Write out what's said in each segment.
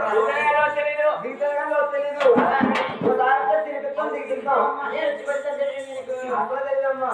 దిగుతాడో తెలీదు ఒకసారి తిరుగుతాం దిగుతాం అప్పుడు తెలియదమ్మా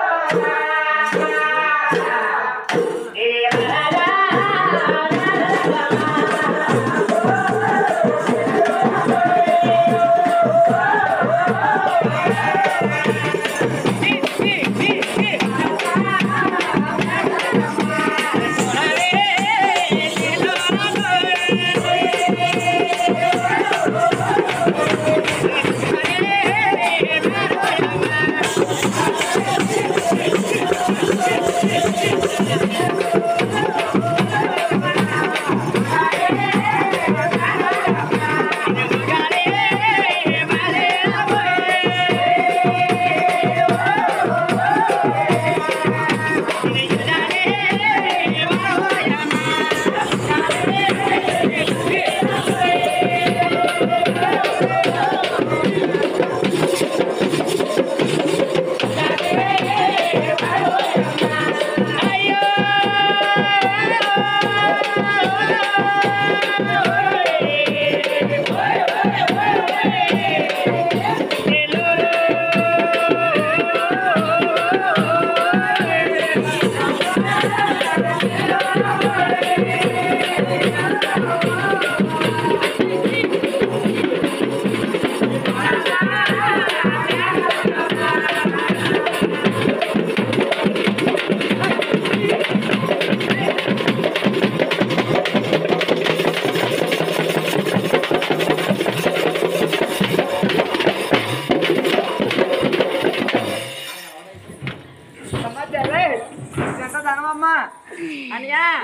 Yeah.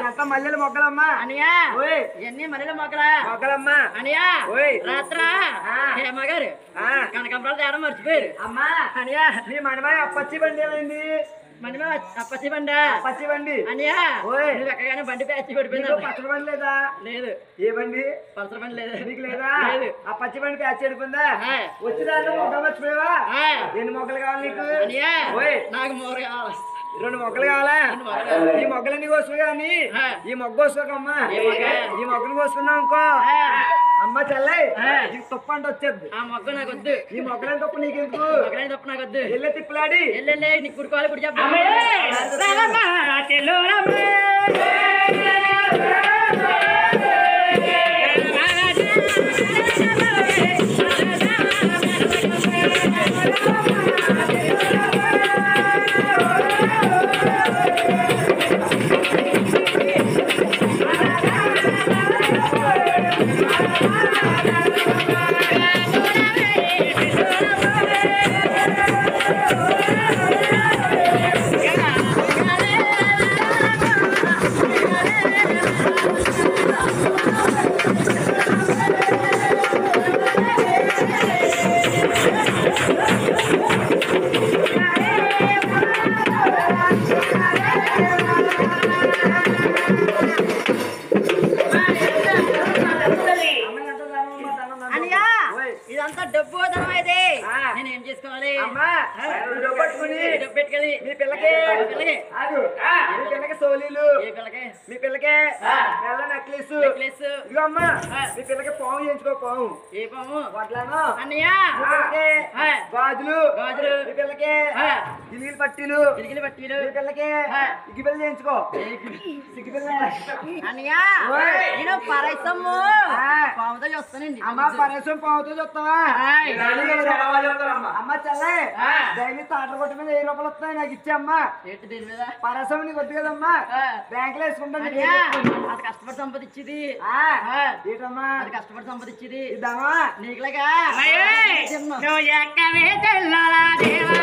ఇదంతా మల్లెల మొక్కలమ్మా అనియా ఓయ్ ఇవన్నీ మల్లెల మొక్కలా మొక్కలమ్మా అనియా ఓయ్. రాత్రా ఆ. హేమగారు ఆ, కనకంబరాలు తేడం మర్చిపోయారు అమ్మా అనియా మీ మనమాయ అప్పచ్చి బండి ఏమైంది మనమే అప్పచ్చి బండ అప్పచ్చి బండి అనియా ఓయ్. నువ్వు ఎక్కగానే బండి ప్యాచి నీకు పడిపోయింది పచ్చడి బండి లేదా లేదు ఏ బండి పలసర బండి లేదు నీకు లేదా లేదు ఆ పచ్చి బండి ప్యాచ్ చెడిపోయిందా ఆ. వచ్చిదాన్ని మొక్కలు మర్చిపోయావా ఆ. ఎన్ని మొక్కలు కావాలి నీకు అనియా ఓయ్ నాకు మోర కావాలి రెండు మొక్కలు కావాలా రెండు మొక్కలు కావాలి. ఈ మొక్కలన్నీ కోసుకో కానీ ఆ. ఈ మొగ్గ కోసుకోకమ్మా ఏ మొగ్గ? ఈ మొక్కలు కోసుకున్నావు అనుకో ఆ. అమ్మ చెల్లై ఆ. ఈ తుప్ప అంటే వచ్చేది ఆ మొగ్గ నాకు వద్దు ఈ మొక్కలని తప్పు నీకెందుకు మొగ్గలేని తప్ప నాకు వద్దు ఎల్లే తిప్పలాడి ఎల్లెల్లే నీకు కుడుకోవాలి కుడి చెప్పు అమ్మ ఎంత ధనం ఉందో ధనం ధనం. అనియా ఓయ్. ఇదంతా డబ్బు ధనం అయితే ఆ. నేను ఏం చేసుకోవాలి అమ్మా నువ్వు డబ్బు పట్టుకుని డబ్బు పెట్టుకెళ్ళి మీ పిల్లకి మీ పిల్లకి ఆగు. మీ పిల్లకి సోలీలు ఏ పిల్లకి మీ పిల్లకి ఆ. మెల్ల నెక్లెస్ నెక్లెస్ ఇదిగో అమ్మా ఆ. మీ పిల్లకి పాము చేయించుకో పాము ఏ పాము వడ్లను అన్నయ్య మీ పిల్లకి ఆ. గాజులు గాజులు. మీ పిల్లకి ఆ. గిలిగిలి పట్టీలు గిలిగిలి పట్టీలు మీ పిల్లకి ఆ. ఇగ్గిపిల్ల చేయించుకో సిగ్గిపిల్ల అన్నయ్య ఓయ్. నేను పరైసమ్ము ఆ. పాముతో చూస్తానండి అమ్మ పరసం పావుతో చూస్తావా ఆయ్. అమ్మ చల్లే ఆ. డైలీ తాటర కొట్టు మీద వెయ్యి రూపాయలు వస్తాయి నాకు ఇచ్చే అమ్మా ఏంటి దీని మీద పరసం నీకు వద్దు కదమ్మా ఆ. బ్యాంకులో వేసుకుంటాను అన్నయ్య అది కష్టపడి సంపాదించింది ఆ. ఆ. ఏంటమ్మా అది కష్టపడి సంపాదించింది ఇద్దామా నీకులాగా చిన్న. నువ్వు ఎక్కవే తెల్లరా దేవా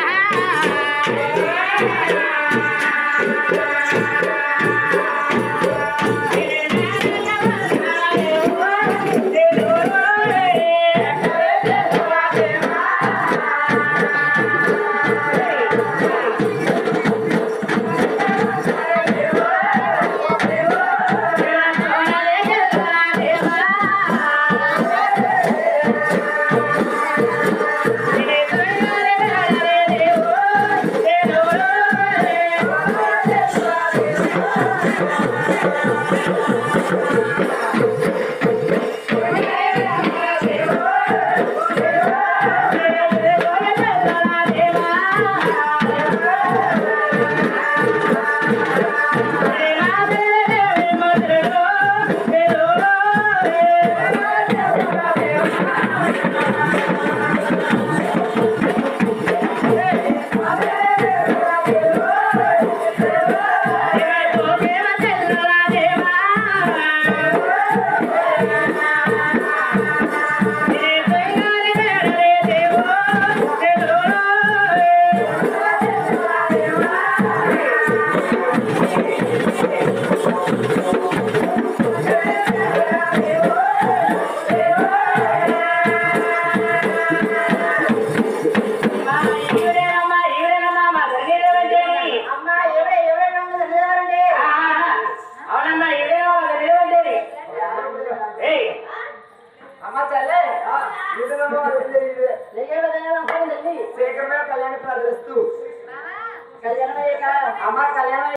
అమ్మా ఎవడే ఎవడే ఉన్నది నిలబడండి. అమ్మ చల్లే ఇదిగోమ్మా, ఇదే, ఇదే. లెయ్యాలి, లెయ్యాలి, అనుకోండి, లెయ్యి. శేఖరమే కళ్యాణ ప్రదర్శిస్తూ కళ్యాణం అయ్యాక అమ్మ కళ్యాణం